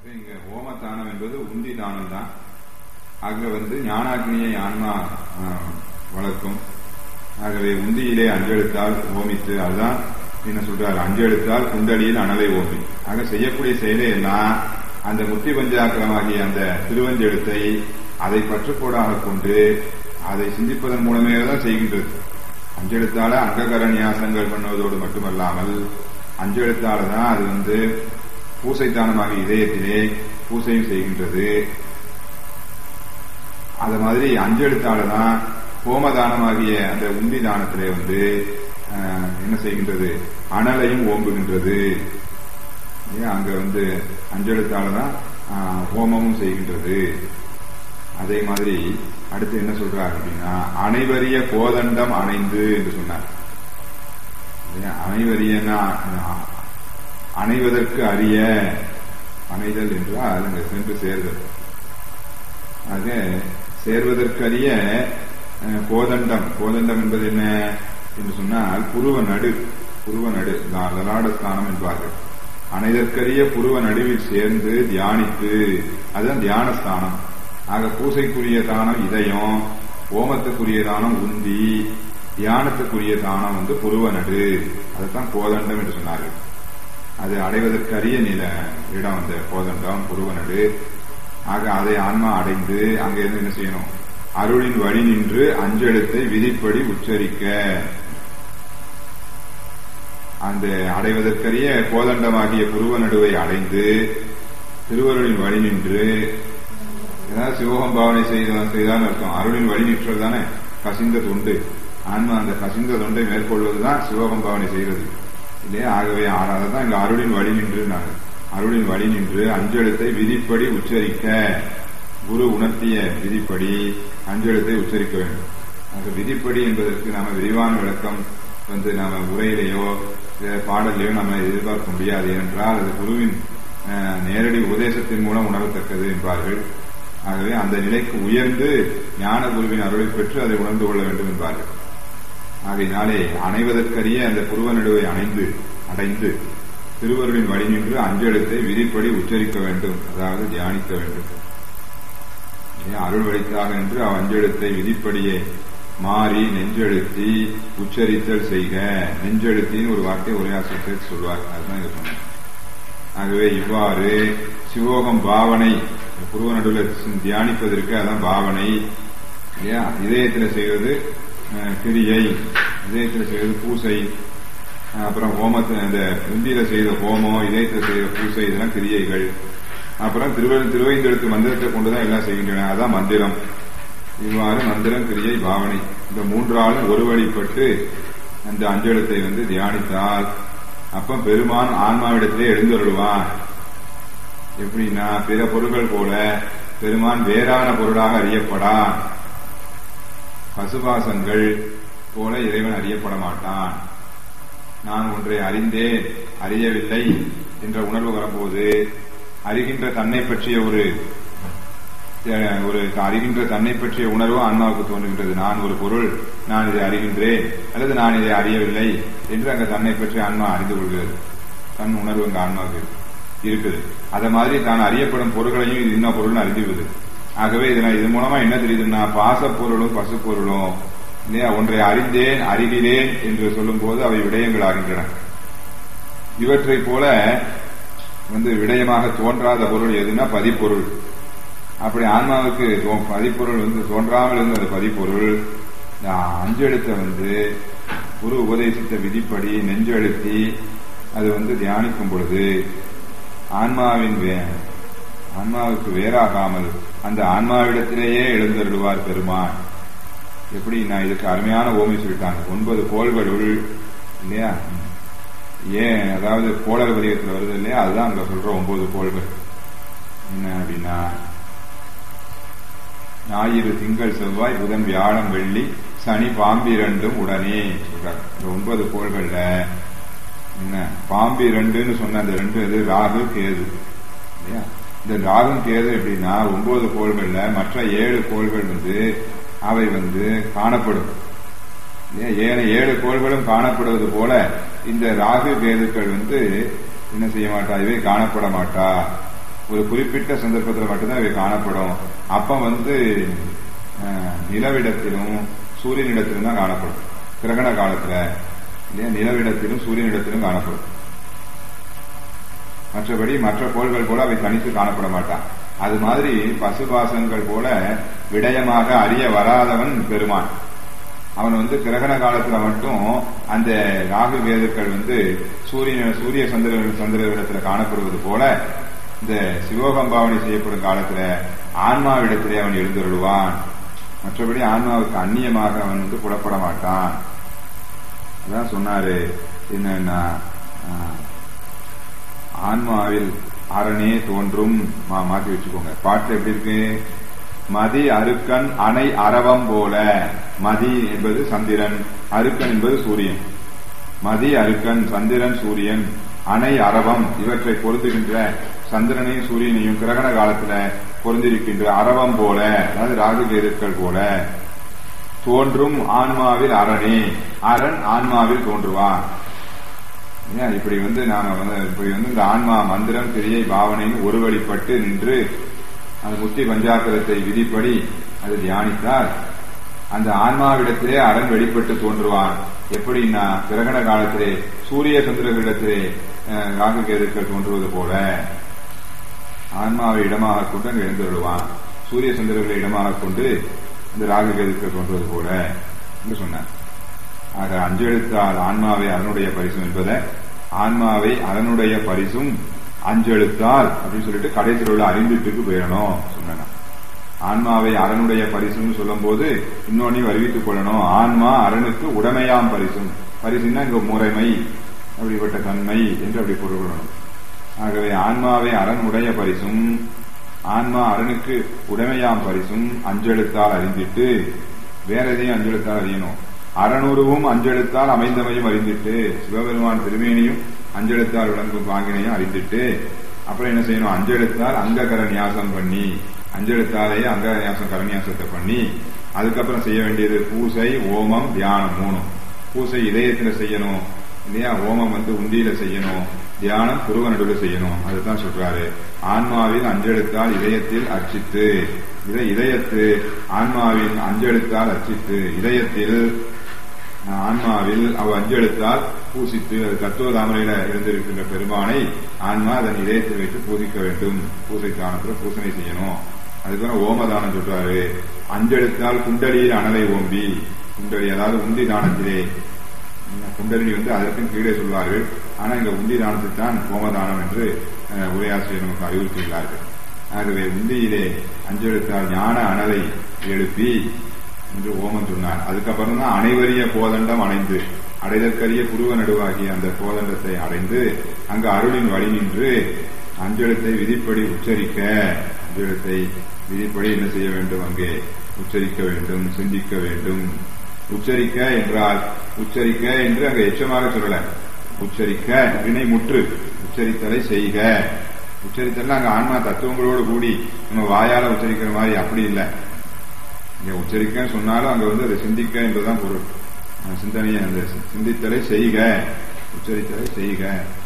இங்க ஹோமதானம் என்பது உண்டி தானம் தான் அங்க வந்து ஞானாக்னியை ஆன்மா ஆஹ், வளர்க்கும் ஆகவே உந்தியிலே அஞ்செழுத்தால் ஓமித்து அதுதான் என்ன சொல்றாரு அஞ்செழுத்தால் குண்டலியில் அனலை ஓமி ஆக செய்யக்கூடிய செயலை எல்லாம் அந்த முத்தி பஞ்சாக்கிரமாகிய அந்த திருவஞ்செழுத்தை அதை பற்றுக்கோடாக கொண்டு அதை சிந்திப்பதன் மூலமே தான் செய்கின்றது அஞ்செழுத்தால அங்ககர நியாசங்கள் பண்ணுவதோடு மட்டுமல்லாமல் அஞ்செழுத்தால தான் அது வந்து பூசைத்தானமாக இதயத்திலே பூசையும் செய்கின்றது அது மாதிரி அஞ்செழுத்தால தான் ஹோமதானமாகிய அந்த உண்டி தானத்திலே வந்து ஆஹ், என்ன செய்கின்றது அனலையும் ஓம்புகின்றது ஏன் அங்க வந்து அஞ்செழுத்தால தான் ஆஹ், ஹோமமும் செய்கின்றது அதே மாதிரி அடுத்து என்ன சொல்றார் அப்படின்னா அனைவரிய கோதண்டம் அணைந்து என்று சொன்னார் ஏன் அனைவரியன்னா ஆஹ், அணைவதற்கு அறிய அணைதல் என்றால் அங்க சென்று சேர்தல் ஆக சேர்வதற்கரிய அஹ், கோதண்டம் கோதண்டம் என்பது என்ன என்று சொன்னால் புருவ நடு புருவ நடு லா- லலாடஸ்தானம் என்பார்கள் அனைதற்கரிய புருவ நடுவில் சேர்ந்து தியானித்து அதுதான் தியானஸ்தானம் ஆக பூசைக்குரிய தானம் இதயம் ஓமத்துக்குரிய தானம் உந்தி தியானத்துக்குரிய தானம் வந்து புருவ நடு அதைத்தான் கோதண்டம் என்று சொன்னார்கள் அது அடைவதற்கரிய நில இடம் அந்த கோதண்டம் புருவனடு ஆக அதை ஆன்மா அடைந்து அங்க இருந்து என்ன செய்யணும் அருளின் வழி நின்று அஞ்செழுத்தை விதிப்படி உச்சரிக்க அந்த அடைவதற்கரிய கோதண்டமாகிய புருவ நடுவை அடைந்து திருவருளின் வழி நின்று ஏதாவது சிவகம் பாவனை செய்த செய்தான் அர்த்தம் அருளின் வழி நிற்றல் தானே கசிந்த தொண்டு ஆன்மா அந்த கசிந்த தொண்டை மேற்கொள்வதுதான் சிவகம் பாவனை செய்கிறது இல்லையா ஆகவே அதை தான் இங்க அருளின் வழி நின்று நாங்கள் அருளின் வழி நின்று அஞ்செழுத்தை விதிப்படி உச்சரிக்க குரு உணர்த்திய விதிப்படி அஞ்செழுத்தை உச்சரிக்க வேண்டும் ஆக விதிப்படி என்பதற்கு நாம விரிவான விளக்கம் வந்து நாம உரையிலேயோ வேற பாடலையோ நம்ம எதிர்பார்க்க முடியாது ஏனென்றால் அது குருவின் அஹ், நேரடி உபதேசத்தின் மூலம் உணரத்தக்கது என்பார்கள் ஆகவே அந்த நிலைக்கு உயர்ந்து ஞான குருவின் அருளை பெற்று அதை உணர்ந்து கொள்ள வேண்டும் என்பார்கள் ஆகையினாலே அணைவதற்கரிய அந்த புருவ நடுவை அணைந்து அடைந்து திருவருளின் வழி நின்று அஞ்செழுத்தை விதிப்படி உச்சரிக்க வேண்டும் அதாவது தியானிக்க வேண்டும் ஏன் அருள் வழித்தாக நின்று அவ் அஞ்செழுத்தை விதிப்படியே மாறி நெஞ்செழுத்தி உச்சரித்தல் செய்க நெஞ்செழுத்தின்னு ஒரு வார்த்தை ஒரே ஆசிரியர் சொல்வார் அதுதான் இங்க சொன்னேன் ஆகவே இவ்வாறு சிவோகம் பாவனை புருவ நடுவில் தியானிப்பதற்கு அதான் பாவனை இல்லையா இதயத்தில் செய்வது அஹ், கிரியை இதயத்தில் செய்வது பூசை அஹ், அப்புறம் ஹோமத்தை அந்த உந்தியில செய்த ஹோமம் இதயத்தில் செய்த பூசை இதெல்லாம் கிரியைகள் அப்புறம் திருவ திருவைந்தெழுத்து மந்திரத்தை கொண்டுதான் எல்லாம் செய்கின்றன அதான் மந்திரம் இவ்வாறு மந்திரம் கிரியை பாவனை இந்த மூன்றாலும் ஒரு வழிப்பட்டு அந்த அஞ்செழுத்தை வந்து தியானித்தால் அப்ப பெருமான் ஆன்மாவிடத்திலே எழுந்தருள்வான் எப்படின்னா பிற பொருள்கள் போல பெருமான் வேறான பொருளாக அறியப்படான் பசுபாசங்கள் போல இறைவன் அறியப்பட மாட்டான் நான் ஒன்றை அறிந்தேன் அறியவில்லை என்ற உணர்வு வரும்போது அறிகின்ற தன்னை பற்றிய ஒரு அஹ், ஒரு அறிகின்ற தன்னை பற்றிய உணர்வு ஆன்மாவுக்கு தோன்றுகின்றது நான் ஒரு பொருள் நான் இதை அறிகின்றேன் அல்லது நான் இதை அறியவில்லை என்று அங்க தன்னை பற்றி ஆன்மா அறிந்து கொள்கிறது தன் உணர்வு அங்க ஆன்மாவுக்கு இருக்குது அத மாதிரி தான் அறியப்படும் பொருள்களையும் இது இன்னும் பொருள்னு அறிந்துவிடுது ஆகவே இதனால் இது மூலமா என்ன தெரியுதுன்னா பாசப் பொருளும் பசு பொருளும் இல்லையா ஒன்றை அறிந்தேன் அறிகிறேன் என்று சொல்லும் போது அவை விடயங்கள் ஆகின்றன இவற்றைப் போல வந்து விடயமாக தோன்றாத பொருள் எதுனா பதிப்பொருள் அப்படி ஆன்மாவுக்கு தோ- பதிப்பொருள் வந்து தோன்றாமல் இருந்த அந்த பதிப்பொருள் இந்த அஞ்செழுத்தை வந்து குரு உபதேசித்த விதிப்படி நெஞ்செழுத்தி அது வந்து தியானிக்கும் பொழுது ஆன்மாவின் வே- ஆன்மாவுக்கு வேறாகாமல் அந்த ஆன்மாவிடத்திலேயே எழுந்தருள்வார் பெருமான் எப்படி நான் இதுக்கு அருமையான ஓமை சொல்லிட்டாங்க ஒன்பது கோள்களுள் இல்லையா ஏன் அதாவது கோளர் வடிவத்தில் வருது இல்லையா அதுதான் அங்க சொல்ற ஒன்பது கோள்கள் என்ன அப்படின்னா ஞாயிறு திங்கள் செவ்வாய் புதன் வியாழன் வெள்ளி சனி பாம்பிரண்டும் உடனே சொல்றாங்க இந்த ஒன்பது கோள்கள்ல என்ன பாம்பிரண்டுன்னு சொன்ன அந்த ரெண்டு இது ராகு கேது இல்லையா இந்த ராகும் கேது எப்படின்னா ஒன்பது கோள்கள்ல மற்ற ஏழு கோள்கள் வந்து அவை வந்து காணப்படும் இல்லையா? ஏன ஏழு கோள்களும் காணப்படுவது போல இந்த ராகு கேதுக்கள் வந்து என்ன செய்ய மாட்டா இவை காணப்பட மாட்டா ஒரு குறிப்பிட்ட சந்தர்ப்பத்தில் மட்டும்தான் இவை காணப்படும் அப்ப வந்து அஹ், நிலவிடத்திலும் சூரியனிடத்திலும் தான் காணப்படும் கிரகண காலத்துல இல்லையா நிலவிடத்திலும் சூரியனிடத்திலும் காணப்படும் மற்றபடி மற்ற கோள்கள் போல அவை தனித்து காணப்பட மாட்டான் அது மாதிரி பசுபாசங்கள் போல விடயமாக அறிய வராதவன் பெருமான் அவன் வந்து கிரகண காலத்துல மட்டும் அந்த ராகு கேதுக்கள் வந்து சூரிய சூரிய சந்திர சந்திரவிடத்துல காணப்படுவது போல இந்த சிவோகம் பாவனை செய்யப்படும் காலத்துல ஆன்மாவிடத்திலே அவன் எழுந்துருவான் மற்றபடி ஆன்மாவுக்கு அந்நியமாக அவன் வந்து புறப்பட மாட்டான் அதான் சொன்னாரு என்னன்னா ஆஹ், ஆன்மாவில் அரணே தோன்றும் மா மாத்தி வச்சுக்கோங்க பாட்டு எப்படி இருக்கு மதி அருக்கன் அணை அரவம் போல மதி என்பது சந்திரன் அருக்கன் என்பது சூரியன் மதி அருக்கன் சந்திரன் சூரியன் அணை அரவம் இவற்றை பொருந்துகின்ற சந்திரனையும் சூரியனையும் கிரகண காலத்துல பொருந்திருக்கின்ற அரவம் போல அதாவது ராகுகேதுக்கள் போல தோன்றும் ஆன்மாவில் அரணே அரண் ஆன்மாவில் தோன்றுவான் ஏன் இப்படி வந்து நாம வந்து இப்படி வந்து இந்த ஆன்மா மந்திரம் கிரியை பாவனைன்னு ஒரு வழிபட்டு நின்று அந்த முத்தி பஞ்சாக்கரத்தை விதிப்படி அது தியானித்தால் அந்த ஆன்மாவிடத்திலே அரண் வெளிப்பட்டு தோன்றுவான் எப்படின்னா கிரகண காலத்திலே சூரிய சந்திரர்களிடத்திலே அஹ், ராகு கேதுக்கள் தோன்றுவது போல ஆன்மாவை இடமாக கொண்டு அங்கு எழுந்து விடுவான் சூரிய சந்திரர்களை இடமாக கொண்டு இந்த ராகு கேதுக்கள் தோன்றுவது போல என்று சொன்னார் ஆக அஞ்செழுத்தால் ஆன்மாவை அதனுடைய பரிசும் என்பதை ஆன்மாவை அதனுடைய பரிசும் அஞ்செழுத்தால் அப்படின்னு சொல்லிட்டு கடைசியில் உள்ள அறிந்துட்டுக்கு போயிடணும் சொன்னேன் ஆன்மாவை அரணுடைய பரிசுன்னு சொல்லும் போது இன்னொன்னையும் அறிவித்துக் கொள்ளணும் ஆன்மா அரணுக்கு உடமையாம் பரிசும் பரிசுன்னா இங்க முறைமை அப்படிப்பட்ட தன்மை என்று அப்படி பொருள் கொள்ளணும் ஆகவே ஆன்மாவை அரணுடைய பரிசும் ஆன்மா அரணுக்கு உடமையாம் பரிசும் அஞ்செழுத்தால் அறிந்திட்டு வேற எதையும் அஞ்செழுத்தால் அறியணும் அறநூறுவும் அஞ்செழுத்தால் அமைந்தமையும் அறிந்திட்டு சிவபெருமான் திருமேனியும் அஞ்செழுத்தால் விளங்கும் பாங்கினையும் அறிந்திட்டு அப்புறம் என்ன செய்யணும் அஞ்செழுத்தால் அங்ககர நியாசம் பண்ணி அஞ்செழுத்தாலேயே அங்க நியாசம் கரநியாசத்தை பண்ணி அதுக்கப்புறம் செய்ய வேண்டியது பூசை ஓமம் தியானம் மூணும் பூசை இதயத்துல செய்யணும் இல்லையா ஓமம் வந்து உண்டியில செய்யணும் தியானம் புருவ நடுவில் செய்யணும் அதுதான் சொல்றாரு ஆன்மாவில் அஞ்செழுத்தால் இதயத்தில் அர்ச்சித்து இதை இதயத்து ஆன்மாவின் அஞ்செழுத்தால் அர்ச்சித்து இதயத்தில் ஆன்மாவில் அவ அஞ்செழுத்தால் பூசித்து அது தத்துவ தாமரையில இருந்திருக்கின்ற பெருமானை ஆன்மா அதன் இதயத்தில் வைத்து பூசிக்க வேண்டும் பூசை தானத்துல பூசனை செய்யணும் அதுக்கப்புறம் ஓமதானம் சொல்றாரு அஞ்செழுத்தால் குண்டலியில் அனலை ஓம்பி குண்டலி அதாவது உண்டி தானத்திலே குண்டலினி வந்து அதற்கும் கீழே சொல்வார்கள் ஆனா இங்க உண்டி தானத்தில் தான் ஓமதானம் என்று அஹ், உரையாசிரியர் நமக்கு அறிவுறுத்தியுள்ளார்கள் ஆகவே உண்டியிலே அஞ்செழுத்தால் ஞான அனலை எழுப்பி என்று ஓமம் சொன்னார் அதுக்கப்புறம் தான் அனைவரிய கோதண்டம் அடைந்து அடைதற்கரிய புருவ நடுவாகிய அந்த கோதண்டத்தை அடைந்து அங்கு அருளின் வழி நின்று அஞ்செழுத்தை விதிப்படி உச்சரிக்க அஞ்செழுத்தை விதிப்படி என்ன செய்ய வேண்டும் அங்கே உச்சரிக்க வேண்டும் சிந்திக்க வேண்டும் உச்சரிக்க என்றால் உச்சரிக்க என்று அங்க எச்சமாக சொல்லல உச்சரிக்க வினை முற்று உச்சரித்தலை செய்க உச்சரித்தல் அங்க ஆன்மா தத்துவங்களோடு கூடி நம்ம வாயால உச்சரிக்கிற மாதிரி அப்படி இல்லை இங்க உச்சரிக்க சொன்னாலும் அங்க வந்து அதை சிந்திக்க என்பதுதான் பொருள் அந்த சிந்தனையை அந்த சிந்தித்தலை செய்க உச்சரித்தலை செய்க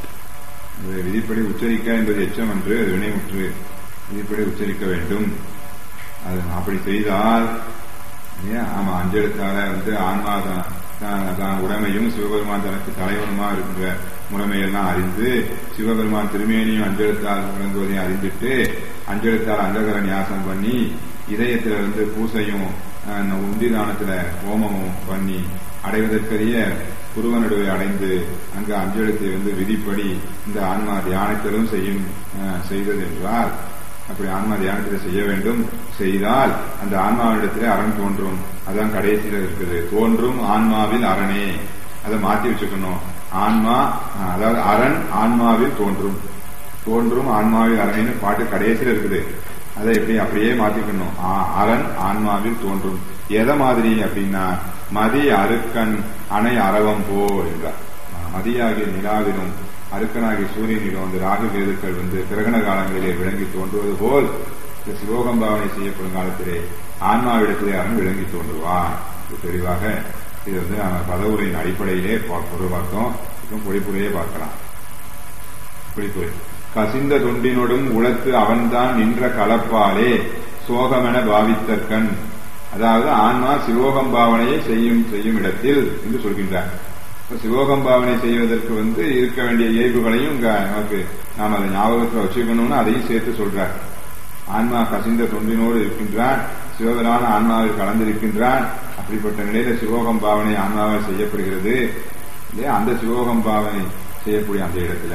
இது விதிப்படி உச்சரிக்க என்பது எச்சம் என்று அது வினைமுற்று விதிப்படி உச்சரிக்க வேண்டும் அது அப்படி செய்தால் இல்லையா ஆமா அஞ்செழுத்தால வந்து ஆன்மா தான் தான் தான் உடைமையும் சிவபெருமான் தனக்கு தலைவனுமா இருக்கின்ற முறைமையெல்லாம் அறிந்து சிவபெருமான் திருமேனியும் அஞ்செழுத்தால் விளங்குவதையும் அறிந்துட்டு அஞ்செழுத்தால் அங்ககர நியாசம் பண்ணி இதயத்துல வந்து பூசையும் அஹ், உந்திதானத்துல ஹோமமும் பண்ணி அடைவதற்கரிய புருவ நடுவை அடைந்து அங்கு அஞ்செழுத்தை வந்து விதிப்படி இந்த ஆன்மா தியானத்திலும் செய்யும் அஹ், செய்தது என்றால் அப்படி ஆன்மா தியானத்தில் செய்ய வேண்டும் செய்தால் அந்த ஆன்மாவிடத்திலே அரண் தோன்றும் அதான் கடைசியில இருக்குது தோன்றும் ஆன்மாவில் அரணே அதை மாத்தி வச்சுக்கணும் ஆன்மா அஹ், அதாவது அரண் ஆன்மாவில் தோன்றும் தோன்றும் ஆன்மாவில் அரணின்னு பாட்டு கடைசியில இருக்குது அதை எப்படி அப்படியே மாத்திக்கணும் ஆ- அரண் ஆன்மாவில் தோன்றும் எதை மாதிரி அப்படின்னா மதி அருக்கன் அணை அரவம் போல் என்றார் மதியாகிய நிலாவிலும் அருக்கனாகிய சூரியனிலும் அந்த ராகு கேதுக்கள் வந்து கிரகண காலங்களிலே விளங்கி தோன்றுவது போல் இந்த சிவோகம்பாவனை செய்யப்படும் காலத்திலே ஆன்மாவிடத்திலே அவன் விளங்கி தோன்றுவான் இது தெளிவாக இது வந்து நாம பதவுரையின் அடிப்படையிலே பா- பொருள் பார்த்தோம் இப்போ பொழிப்புரையே பார்க்கலாம் பொழிப்புரை கசிந்த தொண்டினோடும் உளத்து அவன்தான் நின்ற கலப்பாலே சோகமென பாவித்தற்கண் அதாவது ஆன்மா சிவோகம் பாவனையை செய்யும் செய்யும் இடத்தில் என்று சொல்கின்றார் சிவோகம் பாவனை செய்வதற்கு வந்து இருக்க வேண்டிய இயல்புகளையும் இங்க நமக்கு நாம் அதை ஞாபகத்தில் வச்சுக்கணும்னு அதையும் சேர்த்து சொல்றார் ஆன்மா கசிந்த தொண்டினோடு இருக்கின்றான் சிவகரான ஆன்மாவில் கலந்திருக்கின்றான் அப்படிப்பட்ட நிலையில சிவோகம் பாவனை ஆன்மாவால் செய்யப்படுகிறது இல்லையா அந்த சிவோகம் பாவனை செய்யக்கூடிய அந்த இடத்துல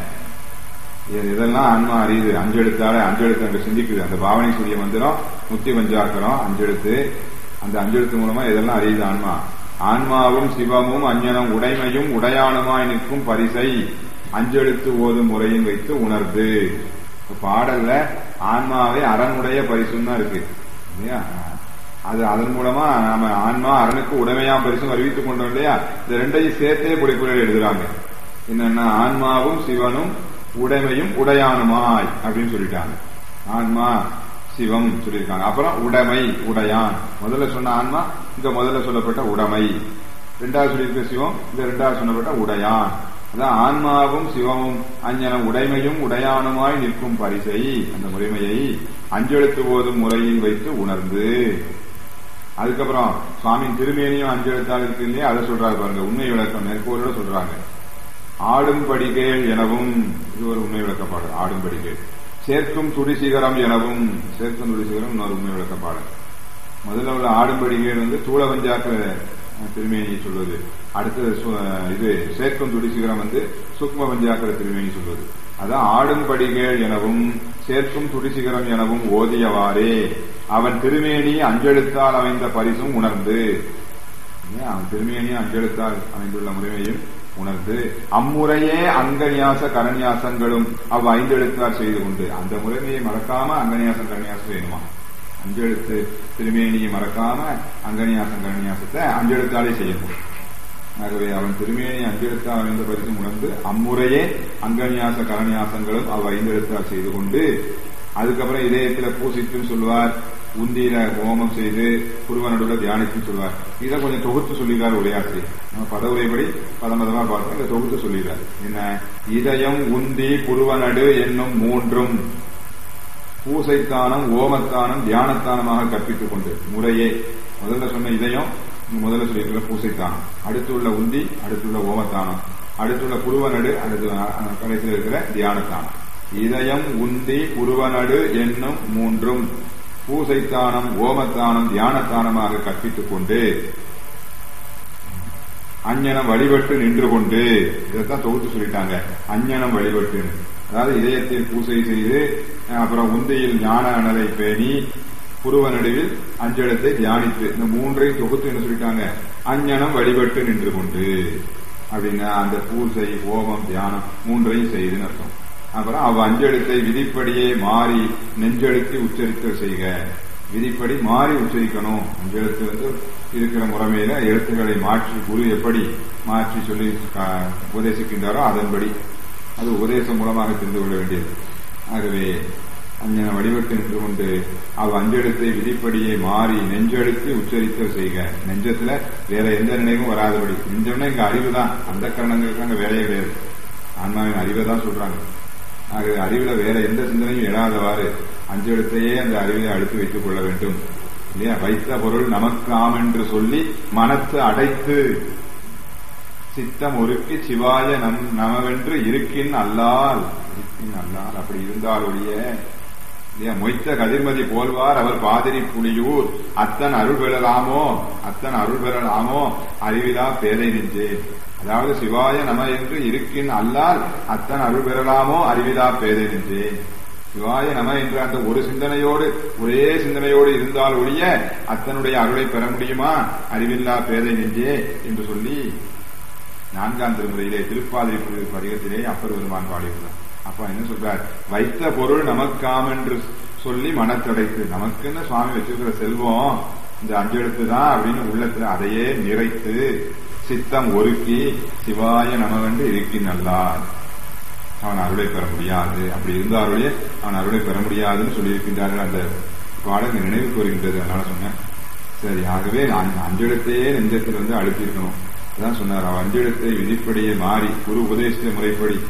இதெல்லாம் ஆன்மா அறியுது அஞ்செழுத்தால அஞ்செழுத்து அங்க சிந்திக்குது அந்த பாவனை சூரிய மந்திரம் முத்தி பஞ்சாக்கரம் அஞ்செழுத்து அந்த அஞ்செழுத்து மூலமா இதெல்லாம் அறியுது ஆன்மா ஆன்மாவும் சிவமும் அஞ்ஞனம் உடைமையும் உடையானுமாய் நிற்கும் பரிசை அஞ்செழுத்து ஓதும் முறையின் வைத்து உணர்ந்து பாடல்ல ஆன்மாவே அரணுடைய பரிசுன்னு தான் இருக்கு இல்லையா அது அதன் மூலமா நாம ஆன்மா அரணுக்கு உடைமையாம் பரிசும் அறிவித்துக் கொண்டோம் இல்லையா இந்த ரெண்டையும் சேர்த்தே பொடிப்புரையில் எழுதுறாங்க என்னன்னா ஆன்மாவும் சிவனும் உடைமையும் உடையானுமாய் அப்படின்னு சொல்லிட்டாங்க ஆன்மா சிவம் சொல்லியிருக்காங்க அப்புறம் உடைமை உடையான் முதல்ல சொன்ன ஆன்மா இங்க முதல்ல சொல்லப்பட்ட உடைமை ரெண்டாவது சொல்லியிருக்க சிவம் இந்த ரெண்டாவது சொல்லப்பட்ட உடையான் அதான் ஆன்மாவும் சிவமும் அஞ்சனம் உடைமையும் உடையானுமாய் நிற்கும் பரிசை அந்த முறைமையை அஞ்செழுத்து போதும் முறையில் வைத்து உணர்ந்து அதுக்கப்புறம் சுவாமியின் திருமேனியும் அஞ்செழுத்தால் இருக்கு இல்லையா அதை சொல்றாரு பாருங்க உண்மை விளக்கம் மேற்கோளோட சொல்றாங்க ஆடும்படிகேள் எனவும் இது ஒரு உண்மை விளக்கப்பாடு ஆடும்படிகேள் சேர்க்கும் துடிசிகரம் எனவும் சேர்க்கும் துடிசிகரம் இன்னொரு உண்மை விளக்கப்பாடு முதல்ல உள்ள ஆடும்படிகேள் வந்து தூளவஞ்சாக்க திருமேனியை சொல்வது அடுத்தது இது சேர்க்கும் துடிசிகரம் வந்து சுக்ம பஞ்சாக்கர திருமேனி சொல்வது அதான் ஆடும்படிகேள் எனவும் சேர்க்கும் துடிசிகரம் எனவும் ஓதியவாறே அவன் திருமேனி அஞ்செழுத்தால் அமைந்த பரிசும் உணர்ந்து அவன் திருமேனி அஞ்செழுத்தால் அமைந்துள்ள முறைமையும் உணர்ந்து அம்முறையே அங்கநியாச கரநியாசங்களும் அவ் ஐந்தெழுத்தார் செய்து கொண்டு அந்த முறைமையை மறக்காம அங்கநியாசம் கரநியாசம் செய்யணுமா அஞ்செழுத்து திருமேனியை மறக்காம அங்கநியாசம் கரநியாசத்தை அஞ்செழுத்தாலே செய்யணும் ஆகவே அவன் திருமேனி அஞ்செழுத்தால் அமைந்த பரிசும் உணர்ந்து அம்முறையே அங்கநியாச கரநியாசங்களும் அவ் ஐந்தெழுத்தார் செய்து கொண்டு அதுக்கப்புறம் இதயத்துல பூசித்தும் சொல்வார் உந்தியில ஹோமம் செய்து குருவனோட தியானித்து சொல்வார் இதை கொஞ்சம் தொகுத்து சொல்லிடுறார் உரையாசிரியர் நம்ம பதவுரைப்படி பதமதமா பார்த்தோம் இதை தொகுத்து சொல்லிடுறார் என்ன இதயம் உந்தி குருவனடு என்னும் மூன்றும் பூசைத்தானம் ஓமத்தானம் தியானத்தானமாக கற்பித்துக் கொண்டு முறையே முதல்ல சொன்ன இதயம் முதல்ல சொல்லியிருக்கிற பூசைத்தானம் அடுத்துள்ள உந்தி அடுத்துள்ள ஓமத்தானம் அடுத்துள்ள குருவனடு அடுத்து கடைசியில் இருக்கிற தியானத்தானம் இதயம் உந்தி குருவனடு என்னும் மூன்றும் பூசைத்தானம் ஓமத்தானம் தியானத்தானமாக கற்பித்துக் கொண்டு அஞ்ஞனம் வழிபட்டு நின்று கொண்டு இதைத்தான் தொகுத்து சொல்லிட்டாங்க அஞ்ஞனம் வழிபட்டு அதாவது இதயத்தில் பூசை செய்து அப்புறம் உந்தையில் ஞான அனலை பேணி புருவ நடுவில் அஞ்சலத்தை தியானித்து இந்த மூன்றையும் தொகுத்து என்ன சொல்லிட்டாங்க அஞ்ஞனம் வழிபட்டு நின்று கொண்டு அப்படின்னா அந்த பூசை ஓமம் தியானம் மூன்றையும் செய்துன்னு அர்த்தம் அப்புறம் அவ் அஞ்செழுத்தை விதிப்படியே மாறி நெஞ்செழுத்தி உச்சரித்தல் செய்க விதிப்படி மாறி உச்சரிக்கணும் அஞ்செழுத்து வந்து இருக்கிற முறைமையில எழுத்துக்களை மாற்றி குரு எப்படி மாற்றி சொல்லி உபதேசிக்கின்றாரோ அதன்படி அது உபதேசம் மூலமாக தெரிந்து கொள்ள வேண்டியது ஆகவே அஞ்சன வடிவட்டு நின்று கொண்டு அவ் அஞ்செழுத்தை விதிப்படியே மாறி நெஞ்செழுத்து உச்சரித்தல் செய்க நெஞ்சத்துல வேற எந்த நினைவும் வராதபடி நெஞ்சம்னா இங்க அறிவு தான் அந்த கரணங்களுக்கு அங்க வேலையே கிடையாது ஆன்மாவின் அறிவை தான் சொல்றாங்க ஆகவே அறிவுல வேற எந்த சிந்தனையும் எழாதவாறு அஞ்செழுத்தையே அந்த அறிவை அழுத்தி வைத்துக் கொள்ள வேண்டும் இல்லையா வைத்த பொருள் நமக்கு ஆம் என்று சொல்லி மனத்து அடைத்து சித்தம் ஒருக்கி சிவாய நம் நமவென்று இருக்கின் அல்லால் இருக்கின் அல்லால் அப்படி இருந்தால் ஒழிய இல்லையா மொய்த்த கதிர்மதி போல்வார் அவர் பாதிரி புலியூர் அத்தன் அருள் பெறலாமோ அத்தன் அருள் பெறலாமோ அறிவிலா பேதை நெஞ்சேன் அதாவது சிவாய நம என்று இருக்கின் அல்லால் அத்தன் அருள் பெறலாமோ அறிவிலா பேதை நெஞ்சேன் சிவாய நம என்ற அந்த ஒரு சிந்தனையோடு ஒரே சிந்தனையோடு இருந்தால் ஒழிய அத்தனுடைய அருளை பெற முடியுமா அறிவில்லா பேதை நெஞ்சே என்று சொல்லி நான்காம் திருமுறையிலே திருப்பாதிரி பதிகத்திலே அப்பர் பெருமான் பாடியுள்ளார் அப்ப என்ன சொல்றார் வைத்த பொருள் நமக்காம் என்று சொல்லி மனத்தடைத்து நமக்குன்னு சுவாமி வச்சிருக்கிற செல்வம் இந்த அஞ்செழுத்து தான் அப்படின்னு உள்ளத்துல அதையே நிறைத்து சித்தம் ஒருக்கி சிவாய நமவென்று இருக்கின்றார் அவன் அருளை பெற முடியாது அப்படி இருந்தாருடைய அவன் அருளை பெற முடியாதுன்னு சொல்லியிருக்கின்றார்கள் அந்த பாடல் நினைவுக்கு வருகின்றது அதனால சொன்னேன் சரி ஆகவே நான் அஞ்செழுத்தையே நெஞ்சத்தில் வந்து அழுத்தியிருக்கணும் அதான் சொன்னார் அவன் அஞ்செழுத்தை விதிப்படியே மாறி குரு உபதேச முறைப்படி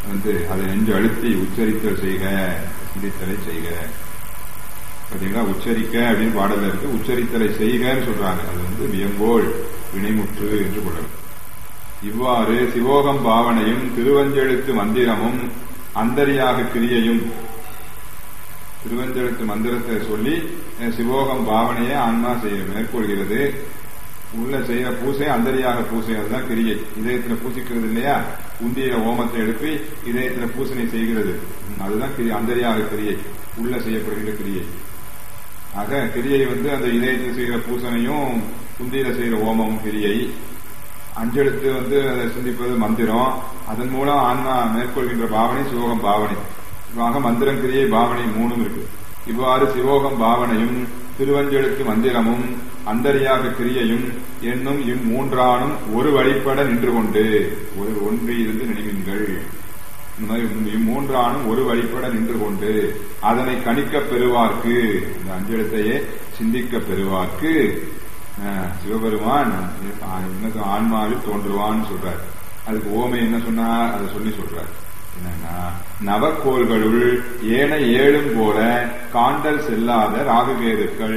வந்து அதை நெஞ்சு அழுத்தி உச்சரித்தல் செய்க சிந்தித்தலை செய்க பாத்தீங்களா உச்சரிக்க அப்படின்னு பாடல இருக்கு உச்சரித்தலை செய்கன்னு சொல்றாங்க அது வந்து வியங்கோள் வினைமுற்று என்று கொள்ளலாம் இவ்வாறு சிவோகம் பாவனையும் திருவஞ்செழுத்து மந்திரமும் அந்தரியாக கிரியையும் திருவஞ்செழுத்து மந்திரத்தை சொல்லி அஹ், சிவோகம் பாவனையை ஆன்மா செய்ய மேற்கொள்கிறது உள்ள செய்யற பூசை அந்தரியாக பூசை அதுதான் கிரியை இதயத்துல பூசிக்கிறது இல்லையா உந்திய ஓமத்தை எழுப்பி இதயத்துல பூசனை செய்கிறது ம், அதுதான் கிரி அந்தரியாக கிரியை உள்ள செய்யப்படுகின்ற கிரியை ஆக கிரியை வந்து அந்த இதயத்தில் செய்கிற பூசனையும் குந்தியில செய்கிற ஓமமும் கிரியை அஞ்செழுத்து வந்து அதை சிந்திப்பது மந்திரம் அதன் மூலம் ஆன்மா மேற்கொள்கின்ற பாவனை சிவோகம் பாவனை இவ்வாக மந்திரம் கிரியை பாவனை மூணும் இருக்கு இவ்வாறு சிவோகம் பாவனையும் திருவஞ்செழுத்து மந்திரமும் அந்தரியாக கிரியையும் என்னும் இம்மூன்றானும் ஒரு வழிபட நின்று கொண்டு ஒரு ஒன்றி இருந்து நினைவீங்கள் இந்த மாதிரி இம்மூன்றானும் ஒரு வழிபட நின்று கொண்டு அதனை கணிக்கப் பெறுவார்க்கு இந்த அஞ்செழுத்தையே சிந்திக்க பெறுவார்க்கு அஹ், சிவபெருமான் அஹ், என்ன ஆன்மாவில் தோன்றுவான்னு சொல்றார் அதுக்கு ஓமை என்ன சொன்னார் அதை சொல்லி சொல்றார் என்னன்னா நவக்கோள்களுள் ஏன ஏழும் போல காண்டல் செல்லாத ராகுகேதுக்கள்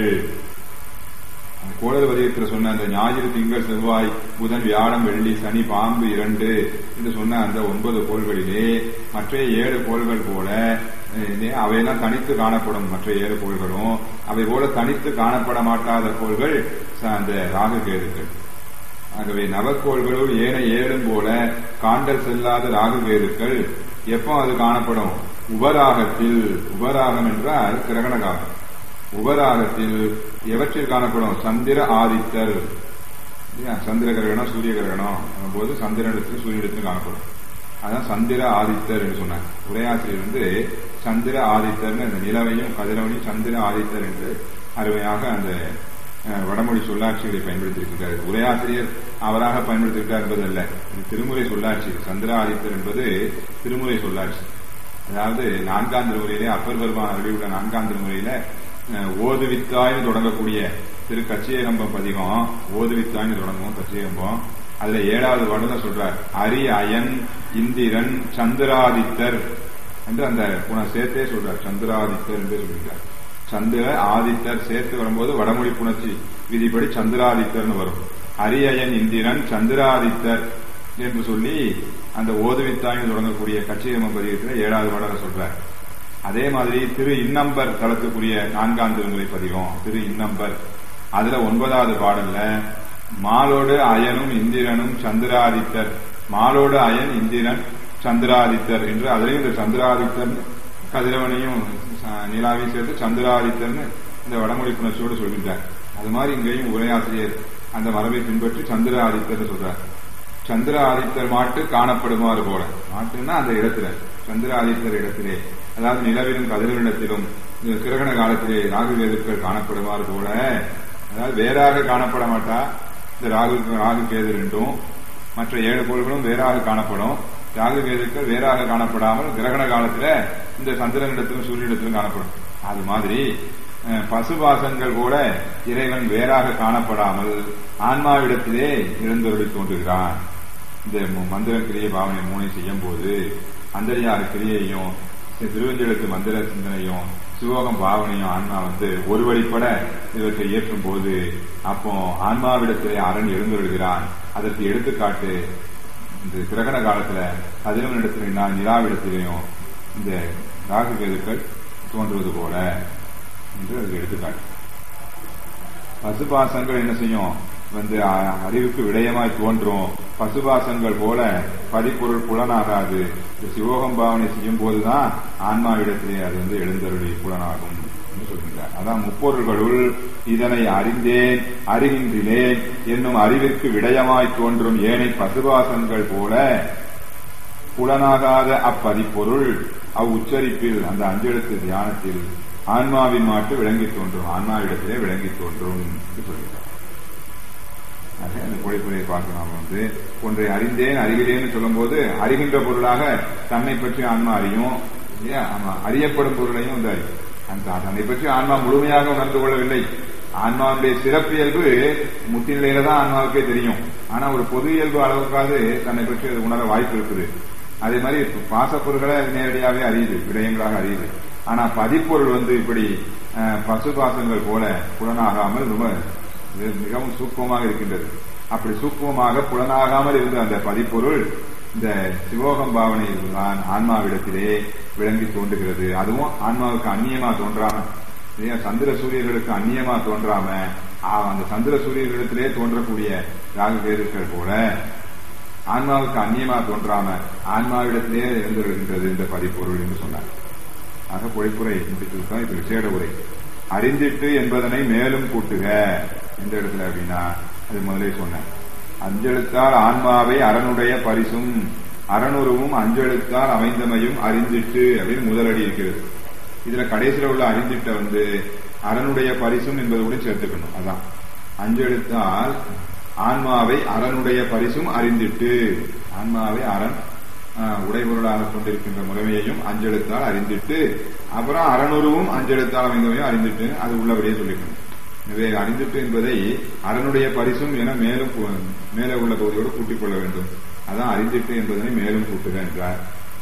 அந்த கோடல் வதியத்தில் சொன்ன அந்த ஞாயிறு திங்கள் செவ்வாய் புதன் வியாழம் வெள்ளி சனி பாம்பு இரண்டு என்று சொன்ன அந்த ஒன்பது கோள்களிலே மற்ற ஏழு கோள்கள் போல அஹ், அவையெல்லாம் தனித்து காணப்படும் மற்ற ஏழு கோள்களும் அவை போல தனித்து காணப்பட மாட்டாத கோள்கள் ச- அந்த ராகு கேதுக்கள் ஆகவே நவக்கோள்களுள் ஏன ஏழும் போல காண்டல் செல்லாத ராகு கேதுக்கள் எப்போ அது காணப்படும் உபராகத்தில் உபராகம் என்றால் கிரகணகாலம் உபராகத்தில் எவற்றில் காணப்படும் சந்திர ஆதித்தர் இல்லையா? சந்திர கிரகணம் சூரிய கிரகணம் போது சந்திரனிடத்தில் சூரியனிடத்தில் காணப்படும் அதான் சந்திர ஆதித்தர் என்று சொன்னார் உரையாசிரியர் வந்து சந்திர ஆதித்தர்னு அந்த நிலவையும் கதிரவனையும் சந்திர ஆதித்தர் என்று அருமையாக அந்த அஹ், வடமொழி சொல்லாட்சிகளை பயன்படுத்தியிருக்கிறார் உரையாசிரியர் அவராக பயன்படுத்தியிருக்கார் என்பதல்ல இது திருமுறை சொல்லாட்சி சந்திர ஆதித்தர் என்பது திருமுறை சொல்லாட்சி அதாவது நான்காம் திருமுறையிலே அப்பர் பெருமான் அருளியுள்ள நான்காம் திருமுறையில அஹ், ஓதுவித்தாய்னு தொடங்கக்கூடிய திரு கச்சியகம்பம் பதிகம் ஓதுவித்தாய்னு தொடங்கும் கச்சியகம்பம் அதுல ஏழாவது பாடல சொல்றார் அரி அயன் இந்திரன் சந்திராதித்தர் என்று அந்த குண சேர்த்தே சொல்றார் சந்திராதித்தர் என்று சொல்கிறார் சந்திர ஆதித்தர் சேர்த்து வரும்போது வடமொழி புணர்ச்சி விதிப்படி சந்திராதித்தர்னு வரும் அரியயன் இந்திரன் சந்திராதித்தர் என்று சொல்லி அந்த ஓதுவித்தாய்னு தொடங்கக்கூடிய கச்சியம பதிகத்தில் ஏழாவது பாடல சொல்றார் அதே மாதிரி திரு இன்னம்பர் தளத்துக்குரிய நான்காம் திருமுறை பதிகம் திரு இன்னம்பர் அதுல ஒன்பதாவது பாடல்ல மாலோடு அயனும் இந்திரனும் சந்திராதித்தர் மாலோடு அயன் இந்திரன் சந்திராதித்தர் என்று அதுலயும் இந்த சந்திராதித்தர் கதிரவனையும் ச- நிலாவையும் சேர்த்து சந்திராதித்தர்னு இந்த வடமொழி புணர்ச்சியோடு சொல்கின்றார் அது மாதிரி இங்கேயும் உரையாசிரியர் அந்த மரபை பின்பற்றி சந்திராதித்தர் சொல்றார் சந்திர ஆதித்தர் மாட்டு காணப்படுமாறு போல மாட்டுன்னா அந்த இடத்துல சந்திர ஆதித்தர் இடத்திலே அதாவது நிலவிலும் கதிரவிடத்திலும் இந்த கிரகண காலத்திலே ராகு கேதுக்கள் காணப்படுமாறு போல அதாவது வேறாக காணப்பட மாட்டா இந்த ராகு ராகு கேது ரெண்டும் மற்ற ஏழு கோள்களும் வேறாக காணப்படும் ராகு கேதுக்கள் வேறாக காணப்படாமல் கிரகண காலத்துல இந்த சந்திரனிடத்திலும் சூரியனிடத்திலும் காணப்படும் அது மாதிரி அஹ், பசுபாசங்கள் கூட இறைவன் வேறாக காணப்படாமல் ஆன்மாவிடத்திலே எழுந்தருளி தோன்றுகிறான் இந்த மு- மந்திர கிரியை பாவனை மூனை செய்யும் போது அந்தரியார் கிரியையும் தி- திருவஞ்செழுத்து மந்திர சிந்தனையும் சிவோகம் பாவனையும் ஆன்மா வந்து ஒரு வழிப்பட இவற்றை ஏற்றும் போது அப்போ ஆன்மாவிடத்திலே அரண் எழுந்தருள்கிறான் அதற்கு எடுத்துக்காட்டு இந்த கிரகண காலத்துல கதிரவனிடத்திலே நான் நிலாவிடத்திலேயும் இந்த ராகு கேதுக்கள் தோன்றுவது போல என்று அதுக்கு எடுத்துக்காட்டு பசுபாசங்கள் என்ன செய்யும் வந்து அ- அறிவுக்கு விடயமாய் தோன்றும் பசுபாசங்கள் போல பதிப்பொருள் புலனாகாது இந்த சிவோகம் பாவனை செய்யும் போதுதான் ஆன்மாவிடத்திலே அது வந்து எழுந்தருளி புலனாகும் என்று சொல்கின்றார் அதான் முப்பொருள்களுள் இதனை அறிந்தேன் அறிகின்றேன் என்னும் அறிவிற்கு விடயமாய் தோன்றும் ஏனை பசுபாசங்கள் போல புலனாகாத அப்பதிப்பொருள் அவ் உச்சரிப்பில் அந்த அஞ்செழுத்து தியானத்தில் ஆன்மாவின் மாட்டு விளங்கி தோன்றும் ஆன்மாவிடத்திலே விளங்கி தோன்றும் என்று சொல்கிறார் ஆக, அந்த பொழிப்புரையை பார்க்க நாம் வந்து ஒன்றை அறிந்தேன் அறிகிறேன்னு சொல்லும்போது அறிகின்ற பொருளாக தன்னை பற்றி ஆன்மா அறியும் இல்லையா ஆமா அறியப்படும் பொருளையும் இந்த அறியும். அந்த தன்னை பற்றி ஆன்மா முழுமையாக உணர்ந்து கொள்ளவில்லை ஆன்மாவுடைய சிறப்பியல்பு முத்தி நிலையில தான் ஆன்மாவுக்கே தெரியும் ஆனா ஒரு பொது இயல்பு அளவுக்காவது தன்னை பற்றி அது உணர வாய்ப்பு இருக்குது அதே மாதிரி இப்ப பாசப்பொருள்களை அது நேரடியாகவே அறியுது விடயங்களாக அறியுது ஆனா பதிப்பொருள் வந்து இப்படி அஹ், பசுபாசங்கள் போல புலனாகாமல் ரொம்ப மிக- மிகவும் சூக்குமமாக இருக்கின்றது அப்படி சூக்குமமாக புலனாகாமல் இருந்த அந்த பதிப்பொருள் இந்த சிவோகம் பாவனையில் தான் ஆன்மாவிடத்திலே விளங்கி தோன்றுகிறது அதுவும் ஆன்மாவுக்கு அந்நியமா தோன்றாம இல்லையா சந்திர சூரியர்களுக்கு அந்நியமா தோன்றாம ஆ, அந்த சந்திர சூரியர்களிடத்திலே தோன்றக்கூடிய ராகு கேதுக்கள் போல ஆன்மாவுக்கு அந்நியமா தோன்றாம ஆன்மாவிடத்திலே எழுந்துகின்றது இந்த பதிப்பொருள் என்று சொன்னார் ஆக பொழிப்புரை முடித்ததுதான் இப்ப விசேட உரை அறிந்திட்டு என்பதனை மேலும் கூட்டுக எந்த இடத்துல அப்படின்னா அது முதலே சொன்னேன் அஞ்செழுத்தால் ஆன்மாவை அரணுடைய பரிசும் அறனுருவும் அஞ்செழுத்தால் அமைந்தமையும் அறிந்திட்டு அப்படின்னு முதலடி இருக்கிறது இதுல கடைசியில உள்ள அறிந்திட்ட வந்து அரணுடைய பரிசும் என்பது கூட சேர்த்துக்கணும் அதான் அஞ்செழுத்தால் ஆன்மாவை அரணுடைய பரிசும் அறிந்திட்டு ஆன்மாவை அரண் ஆஹ், உடைபொருளாக கொண்டிருக்கின்ற முறைமையையும் அஞ்செழுத்தால் அறிந்திட்டு அப்புறம் அறநூறுவும் அஞ்செழுத்தால் அமைந்தவையும் அறிந்திட்டு அது உள்ளபடியே சொல்லிக்கணும் எனவே அறிந்திட்டு என்பதை அரணுடைய பரிசும் என மேலும் கூ- மேலே உள்ள பகுதியோடு கூட்டிக் கொள்ள வேண்டும் அதான் அறிந்திட்டு என்பதனை மேலும் கூட்டுக என்றார்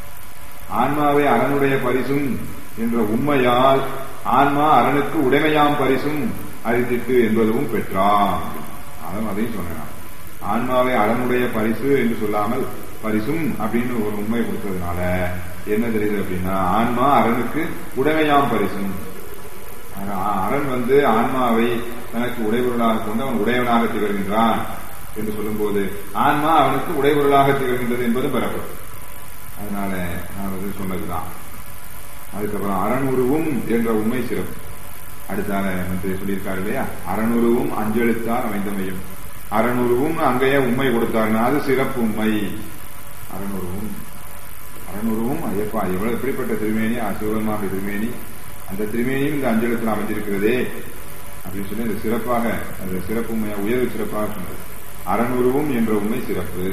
ஆன்மாவை அரணுடைய பரிசும் என்ற உண்மையால் ஆன்மா அரணுக்கு உடைமையாம் பரிசும் அறிந்திட்டு என்பதும் பெற்றான் அதான் அதையும் சொன்னேன் ஆன்மாவை அரணுடைய பரிசு என்று சொல்லாமல் பரிசும் அப்படின்னு ஒரு உண்மை கொடுத்ததுனால என்ன தெரியுது அப்படின்னா ஆன்மா அரணுக்கு உடைமையாம் பரிசும் ஆனா, அரண் வந்து ஆன்மாவை தனக்கு உடைபொருளாக கொண்டு அவன் உடையவனாக திகழ்கின்றான் என்று சொல்லும்போது ஆன்மா அவனுக்கு உடைபொருளாக திகழ்கின்றது என்பதும் பெறப்படும் அதனால நான் வந்து சொன்னதுதான் அதுக்கப்புறம் அறனுருவும் என்ற உண்மை சிறப்பு அடுத்தால வந்து சொல்லியிருக்காரு இல்லையா அறனுருவும் அஞ்செழுத்தால் அமைந்தமையும் அறனுருவும் அங்கேயே உண்மை கொடுத்தாருன்னா அது சிறப்பு உண்மை அறனுருவும் அறனுருவும் ஐயப்பா இவ்வளவு எப்படிப்பட்ட திருமேனி சிவபெருமானுடைய திருமேனி அந்த திருமேனியும் இந்த அஞ்சலத்தில் அமைஞ்சிருக்கிறதே அப்படின்னு சொல்லி அது சிறப்பாக அது சிறப்பு உண்மையா உயர்வு சிறப்பாக சொன்னது அறனுருவும் என்ற உண்மை சிறப்பு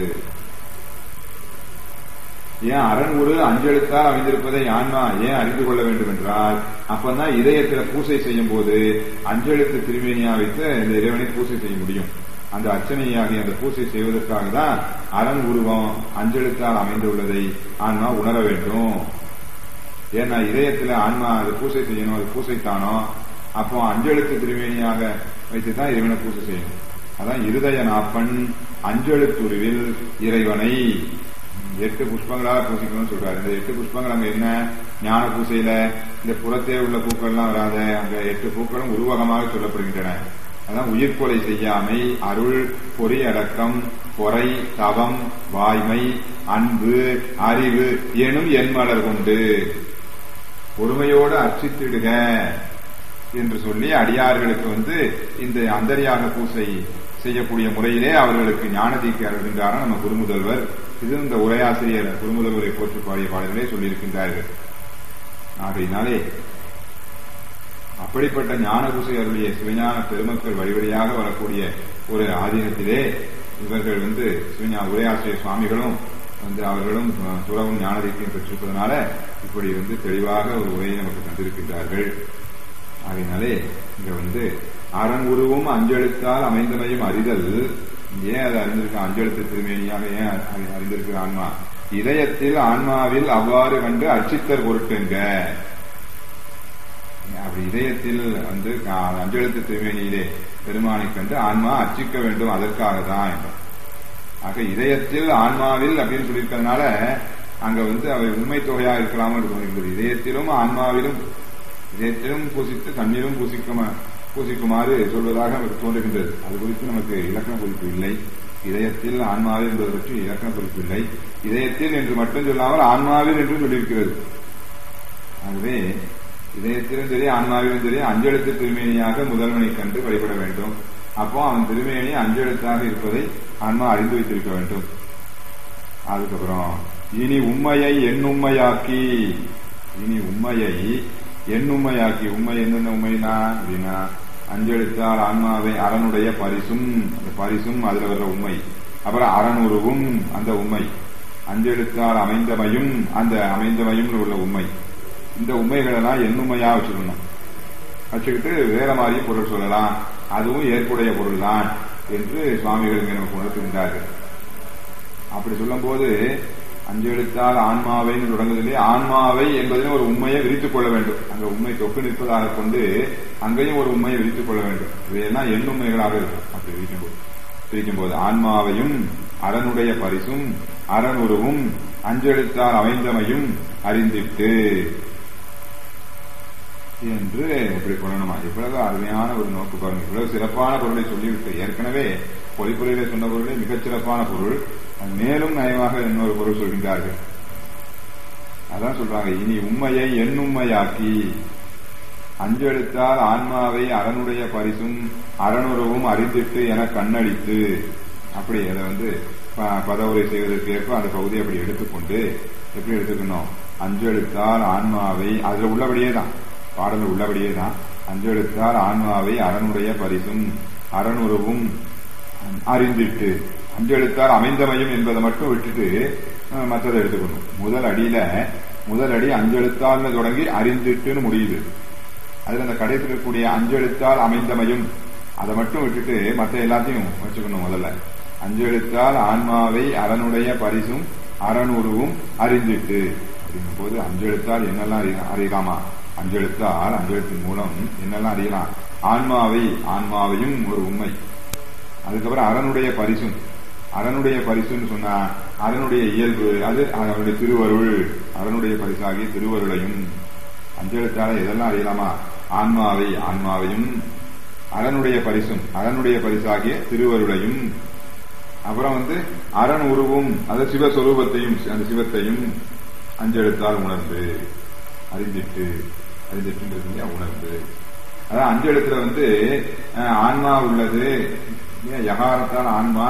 ஏன் அரண் ஒரு அஞ்செழுத்தால் அமைந்திருப்பதை ஆன்மா ஏன் அறிந்து கொள்ள வேண்டும் என்றால் அப்பதான் இதயத்துல பூசை செய்யும் போது அஞ்செழுத்து திருமேனியா வைத்து இந்த இறைவனை பூசை செய்ய முடியும் அந்த அர்ச்சனையாகி அந்த பூசை செய்வதற்காக தான் அரண் உருவம் அஞ்செழுத்தால் அமைந்துள்ளதை ஆன்மா உணர வேண்டும் ஏன்னா இதயத்துல ஆன்மா அது பூசை செய்யணும் அது பூசைத்தானோ அப்போ அஞ்செழுத்து திருமேனியாக வைத்து தான் இறைவனை பூசை செய்யணும் அதான் இருதய நாப்பன் அஞ்செழுத்துருவில் இறைவனை எட்டு புஷ்பங்களாக பூசிக்கணும்னு சொல்றாரு இந்த எட்டு புஷ்பங்கள் அங்க என்ன ஞான பூசையில இந்த புறத்தே உள்ள பூக்கள்லாம் வராத அங்க எட்டு பூக்களும் உருவகமாக சொல்லப்படுகின்றன அதான் உயிர்கொலை செய்யாமை அருள் பொறி அடக்கம் பொறை தவம் வாய்மை அன்பு அறிவு எனும் எண்மலர் கொண்டு பொறுமையோடு அர்ச்சித்திடுக என்று சொல்லி அடியார்களுக்கு வந்து இந்த அந்தரியாக பூசை செய்யக்கூடிய முறையிலே அவர்களுக்கு ஞானதீக்கு அருகின்றார் நம்ம குருமுதல்வர் இது இந்த உரையாசிரியர் குருமுதல்வரை போற்றி பாடிய பாடல்களே சொல்லியிருக்கின்றார்கள் ஆகையினாலே அப்படிப்பட்ட ஞான பூசை அருளிய சிவஞான பெருமக்கள் வழிவழியாக வரக்கூடிய ஒரு ஆதீனத்திலே இவர்கள் வந்து சிவஞா உரையாசிரியர் சுவாமிகளும் வந்து அவர்களும் அஹ், துறவும் ஞானதீக்கையும் பெற்றிருப்பதனால இப்படி வந்து தெளிவாக ஒரு உரையை நமக்கு தந்திருக்கின்றார்கள் ஆகையினாலே இங்க வந்து அறங்குருவும் அஞ்செழுத்தால் அமைந்தமையும் அறிதல் ஏன் அதை அறிந்திருக்க அஞ்செழுத்து திருமேனியாக ஏன் அறி- அறிந்திருக்கிற ஆன்மா இதயத்தில் ஆன்மாவில் அவ்வாறு கண்டு அச்சித்தர் பொருட்டுங்க அப்படி இதயத்தில் வந்து கா- அஞ்செழுத்து திருமேனியிலே பெருமானை கண்டு ஆன்மா அர்ச்சிக்க வேண்டும் அதற்காக தான் என்றார். ஆக இதயத்தில் ஆன்மாவில் அப்படின்னு சொல்லியிருக்கிறதுனால அங்க வந்து அவை உண்மை தொகையா இருக்கலாம்னு தோன்றுகிறது இதயத்திலும் ஆன்மாவிலும் இதயத்திலும் பூசித்து தண்ணீரும் பூசிக்குமா பூசிக்குமாறு சொல்வதாக நமக்கு தோன்றுகின்றது அது குறித்து நமக்கு இலக்கண குறிப்பு இல்லை இதயத்தில் ஆன்மாவில் என்பது பற்றி இலக்கண குறிப்பு இல்லை இதயத்தில் என்று மட்டும் சொல்லாமல் ஆன்மாவில் என்றும் சொல்லியிருக்கிறது ஆகவே இதயத்திலும் சரி ஆன்மாவிலும் சரி அஞ்செழுத்து திருமேனியாக முதல்வனை கண்டு வழிபட வேண்டும் அப்போ அவன் திருமேனி அஞ்செழுத்தாக இருப்பதை ஆன்மா அறிந்து வைத்திருக்க வேண்டும் அதுக்கப்புறம் இனி உண்மையை எண்ணுண்மையாக்கி இனி உண்மையை எண்ணுண்மையாக்கி உண்மை என்னென்ன உண்மைனா அப்படின்னா அஞ்செழுத்தால் ஆன்மாவை அரணுடைய பரிசும் அந்த பரிசும் அதுல வர்ற உண்மை அப்புறம் அறனுருவும் அந்த உண்மை அஞ்செழுத்தால் அமைந்தமையும் அந்த அமைந்தமையும் உள்ள உண்மை இந்த உண்மைகளெல்லாம் எண்ணுமையா வச்சுக்கணும் வச்சுக்கிட்டு வேற மாதிரியும் பொருள் சொல்லலாம் அதுவும் ஏற்புடைய பொருள் தான் என்று சுவாமிகள் இங்கே நமக்கு உணர்த்துகின்றார்கள் அப்படி சொல்லும்போது அஞ்சு எழுத்தால் ஆன்மாவைன்னு தொடங்குதிலே ஆன்மாவை என்பதிலும் ஒரு உண்மையை விரித்துக் கொள்ள வேண்டும் அங்க உண்மை தொக்கு நிற்பதாக கொண்டு அங்கேயும் ஒரு உண்மையை விரித்துக் கொள்ள வேண்டும் இவையெல்லாம் எண்ணுண்மைகளாக இருக்கும் அப்படி விரிக்கும் போது பிரிக்கும் போது ஆன்மாவையும் அரனுடைய பரிசும் அரனுருவும் அஞ்செழுத்தால் அமைந்தமையும் அறிந்திட்டு என்று இப்படி கொள்ளணுமா இவ்வளவு அருமையான ஒரு நோக்கு பாருங்க இவ்வளவு சிறப்பான பொருளை சொல்லிவிட்டு ஏற்கனவே பொலிப்புரையில சொன்ன பொருளே மிகச் சிறப்பான பொருள் அது மேலும் நயமாக இன்னொரு பொருள் சொல்கின்றார்கள் அதான் சொல்றாங்க இனி உண்மையை எண்ணுண்மையாக்கி அஞ்செழுத்தால் ஆன்மாவை அரனுடைய பரிசும் அரணுறவும் அறிந்திட்டு என கண்ணடித்து அப்படி அதை வந்து ப- பதவுரை செய்வதற்கு ஏற்ப அந்த பகுதியை அப்படி எடுத்துக்கொண்டு எப்படி எடுத்துக்கணும் அஞ்செழுத்தால் ஆன்மாவை அதுல உள்ளபடியே தான் பாடல் உள்ளபடியே தான் அஞ்செழுத்தால் ஆன்மாவை அரனுடைய பரிசும் அரணுறவும் அறிந்திட்டு அஞ்செழுத்தால் அமைந்தமையும் என்பதை மட்டும் விட்டுட்டு அஹ், மற்றதை எடுத்துக்கணும் முதல் அடியில முதல் அடி அஞ்செழுத்தால்னு தொடங்கி அறிந்திட்டுன்னு முடியுது அதுல அந்த கடைசியில் இருக்கக்கூடிய அஞ்செழுத்தால் அமைந்தமையும் அதை மட்டும் விட்டுட்டு மற்ற எல்லாத்தையும் வச்சுக்கணும் முதல்ல அஞ்செழுத்தால் ஆன்மாவை அரனுடைய பரிசும் அரணுருவும் அறிந்திட்டு அப்படிங்கும் போது அஞ்செழுத்தால் என்னெல்லாம் அறிய- அறியலாமா அஞ்செழுத்தால் அஞ்செழுத்தின் மூலம் என்னெல்லாம் அறியலாம் ஆன்மாவை ஆன்மாவையும் ஒரு உண்மை அதுக்கப்புறம் அரனுடைய பரிசும் அரனுடைய பரிசுன்னு சொன்னா அரனுடைய இயல்பு அது அவனுடைய திருவருள் அரனுடைய பரிசாகிய திருவருளையும் அஞ்செழுத்தால எதெல்லாம் அறியலாமா ஆன்மாவை ஆன்மாவையும் அரனுடைய பரிசும் அரனுடைய பரிசாகிய திருவருளையும் அப்புறம் வந்து அரண் உருவும் அது சிவஸ்வரூபத்தையும் அந்த சிவத்தையும் அஞ்செழுத்தால் உணர்ந்து அறிந்திட்டு அறிந்திட்டுன்றது இல்லையா உணர்ந்து அதான் அஞ்சு எழுத்துல வந்து அஹ், ஆன்மா உள்ளது இல்லையா? யகாரத்தால் ஆன்மா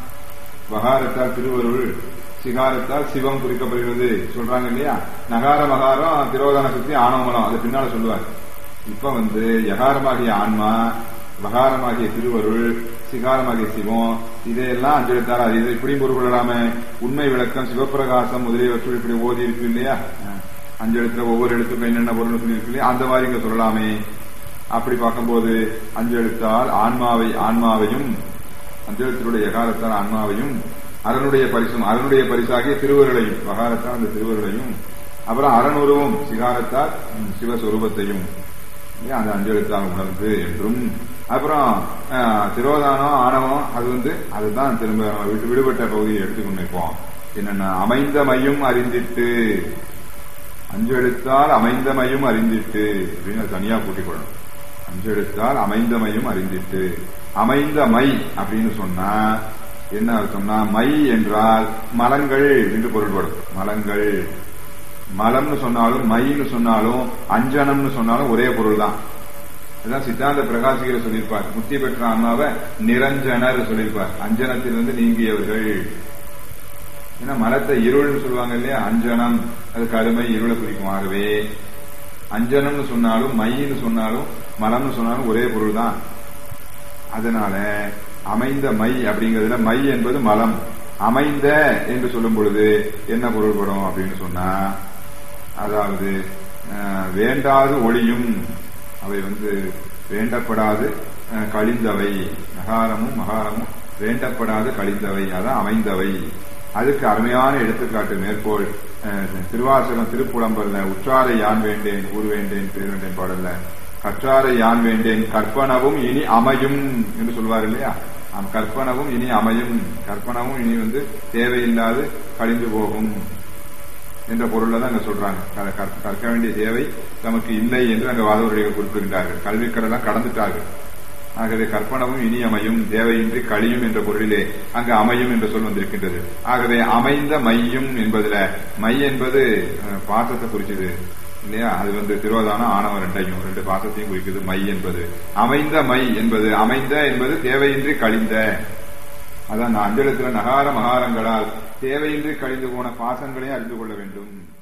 வகாரத்தால் திருவருள் சிகாரத்தால் சிவம் குறிக்கப்படுகிறது சொல்றாங்க இல்லையா நகார மகாரம் திரோதான சுத்தி ஆணவமலம் அது பின்னால சொல்லுவார் இப்ப வந்து யகாரமாகிய ஆன்மா வகாரமாகிய திருவருள் சிகாரமாகிய சிவம் இதையெல்லாம் அஞ்சு எழுத்தாரா இது இப்படியும் பொருள் கொள்ளலாம உண்மை விளக்கம் சிவப்பிரகாசம் முதலியவற்றுள் இப்படி ஓதி இருக்கு இல்லையா அஹ், அஞ்சு எழுத்துல ஒவ்வொரு எழுத்துக்கும் என்னென்ன பொருள் சொல்லி இருக்கு இல்லையா அந்த மாதிரி இங்க சொல்லலாமே அப்படி பார்க்கும்போது அஞ்சு எழுத்தால் ஆன்மாவை ஆன்மாவையும் அஞ்செழுத்தினுடைய எகாரத்தால் ஆன்மாவையும் அரனுடைய பரிசும் அரனுடைய பரிசாகிய திருவருளையும் வகாரத்தால் அந்த திருவருளையும் அப்புறம் அரணுருவும் சிகாரத்தால் ம், சிவஸ்வரூபத்தையும் இல்லையா, அந்த அஞ்செழுத்தால் உணர்ந்து என்றும் அப்புறம் அஹ், திரோதானம் ஆணவம் அது வந்து அதுதான் திரும்ப விட்டு விடுபட்ட பகுதியை எடுத்துக்கொண்டு நிற்போம் என்னன்னா அமைந்த மையும் அறிந்திட்டு அஞ்செழுத்தால் அமைந்தமையும் அறிந்திட்டு அப்படின்னு அது தனியா கூட்டிக் கொள்ளணும் அஞ்செழுத்தால் அமைந்தமையும் அறிந்திட்டு அமைந்த மை அப்படின்னு சொன்னா என்ன அர்த்தம்னா மை என்றால் மலங்கள் என்று பொருள்படும் மலங்கள் மலம்னு சொன்னாலும் மைன்னு சொன்னாலும் அஞ்சனம்னு சொன்னாலும் ஒரே பொருள் தான் அதான் சித்தாந்த பிரகாசிகரை சொல்லியிருப்பார் முத்தி பெற்ற ஆன்மாவை நிரஞ்சனர் சொல்லியிருப்பார் அஞ்சனத்திலிருந்து நீங்கியவர்கள் ஏன்னா மலத்தை இருள்னு சொல்லுவாங்க இல்லையா அஞ்சனம் அது கருமை இருளை குறிக்கும் ஆகவே அஞ்சனம்னு சொன்னாலும் மைன்னு சொன்னாலும் மலம்னு சொன்னாலும் ஒரே பொருள் தான் அதனால அமைந்த மை அப்படிங்கிறதுல மை என்பது மலம் அமைந்த என்று சொல்லும் பொழுது என்ன பொருள்படும் அப்படின்னு சொன்னா அதாவது அஹ், வேண்டாது ஒளியும் அவை வந்து வேண்டப்படாது அஹ், கழிந்தவை நகாரமும் மகாரமும் வேண்டப்படாது கழிந்தவை அதான் அமைந்தவை அதுக்கு அருமையான எடுத்துக்காட்டு மேற்கோள் அஹ், திருவாசகம் திருப்புலம்பல்ல உற்றாரை யான் வேண்டேன் ஊர் வேண்டேன் பேர் வேண்டேன் பாடல்ல கற்றாரை யான் வேண்டேன் கற்பனவும் இனி அமையும் என்று சொல்வார் இல்லையா ஆம், கற்பனவும் இனி அமையும் கற்பனவும் இனி வந்து தேவையில்லாது கழிந்து போகும் என்ற பொருள்ல தான் அங்க சொல்றாங்க க- கற்- கற்க வேண்டிய தேவை நமக்கு இல்லை என்று அங்க வாதவர்கள் குறிப்பிடுகின்றார்கள் கல்விக்கடலாம் கடந்துட்டார்கள் ஆகவே கற்பனவும் இனி அமையும் தேவையின்றி கழியும் என்ற பொருளிலே அங்கு அமையும் என்ற சொல் வந்திருக்கின்றது ஆகவே அமைந்த மையும் என்பதுல மை என்பது அஹ், பாசத்தை குறிச்சது இல்லையா அது வந்து திருவதான ஆணவம் ரெண்டையும் ரெண்டு பாசத்தையும் குறிக்குது மை என்பது அமைந்த மை என்பது அமைந்த என்பது தேவையின்றி கழிந்த அதான் அந்த அஞ்சலத்துல நகார மகாரங்களால் தேவையின்றி கழிந்து போன பாசங்களையும் அறிந்து கொள்ள வேண்டும்